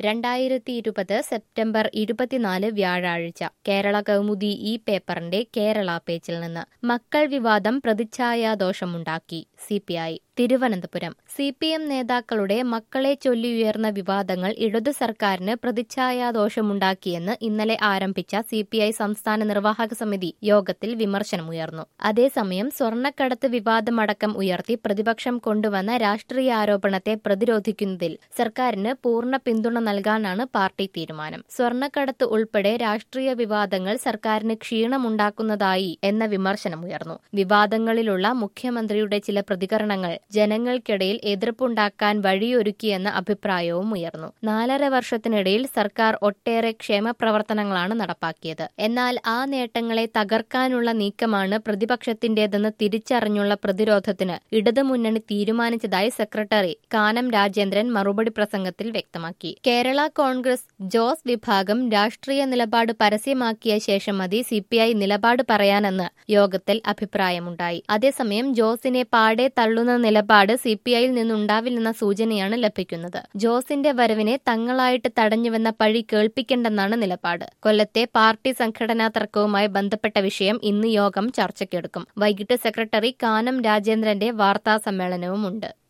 രണ്ടായിരത്തി ഇരുപത് സെപ്റ്റംബർ ഇരുപത്തിനാല് വ്യാഴാഴ്ച കേരള കൗമുദി ഈ പേപ്പറിന്റെ കേരള പേജിൽ നിന്ന് മക്കൾ വിവാദം പ്രതിച്ഛായാദോഷമുണ്ടാക്കി C P I Thiruvananthapuram C P M നേതാക്കളുടെ മക്കളെ ചൊല്ലിയുയർന്ന വിവാദങ്ങൾ ഇടതു സർക്കാരിന് പ്രതിച്ഛായാദോഷമുണ്ടാക്കിയെന്ന് ഇന്നലെ ആരംഭിച്ച സി പി ഐ സംസ്ഥാന നിർവാഹക സമിതി യോഗത്തിൽ വിമർശനമുയർന്നു അതേസമയം സ്വർണ്ണക്കടത്ത് വിവാദമടക്കം ഉയർത്തി പ്രതിപക്ഷം കൊണ്ടുവന്ന രാഷ്ട്രീയ ആരോപണത്തെ പ്രതിരോധിക്കുന്നതിൽ സർക്കാരിന് പൂർണ്ണ പിന്തുണ നൽകാനാണ് പാർട്ടി തീരുമാനം സ്വർണ്ണക്കടത്ത് ഉൾപ്പെടെ രാഷ്ട്രീയ വിവാദങ്ങൾ സർക്കാരിന് ക്ഷീണമുണ്ടാക്കുന്നതായി എന്ന വിമർശനമുയർന്നു വിവാദങ്ങളിലുള്ള മുഖ്യമന്ത്രിയുടെ ചില പ്രതികരണങ്ങൾ ജനങ്ങൾക്കിടയിൽ എതിർപ്പുണ്ടാക്കാൻ വഴിയൊരുക്കിയെന്ന അഭിപ്രായവും ഉയർന്നു നാലര വർഷത്തിനിടയിൽ സർക്കാർ ഒട്ടേറെ ക്ഷേമ പ്രവർത്തനങ്ങളാണ് നടപ്പാക്കിയത് എന്നാൽ ആ നേട്ടങ്ങളെ തകർക്കാനുള്ള നീക്കമാണ് പ്രതിപക്ഷത്തിന്റേതെന്ന് തിരിച്ചറിഞ്ഞുള്ള പ്രതിരോധത്തിന് ഇടതുമുന്നണി തീരുമാനിച്ചതായി സെക്രട്ടറി കാനം രാജേന്ദ്രൻ മറുപടി പ്രസംഗത്തിൽ വ്യക്തമാക്കി കേരള കോൺഗ്രസ് ജോസ് വിഭാഗം രാഷ്ട്രീയ നിലപാട് പരസ്യമാക്കിയ ശേഷം മതി സിപിഐ നിലപാട് പറയാനെന്ന് യോഗത്തിൽ അഭിപ്രായമുണ്ടായി അതേസമയം ജോസിനെ പാടെ തള്ളുന്ന നിലപാട് സിപിഐയിൽ നിന്നുണ്ടാവില്ലെന്ന സൂചനയാണ് ലഭിക്കുന്നത് ജോസിന്റെ വരവിനെ തങ്ങളായിട്ട് തടഞ്ഞുവെന്ന പഴി കേൾപ്പിക്കേണ്ടെന്നാണ് നിലപാട് കൊല്ലത്തെ പാർട്ടി സംഘടനാ തർക്കവുമായി ബന്ധപ്പെട്ട വിഷയം ഇന്ന് യോഗം ചർച്ചയ്ക്കെടുക്കും വൈകിട്ട് സെക്രട്ടറി കാനം രാജേന്ദ്രന്റെ വാർത്താ സമ്മേളനവുമുണ്ട്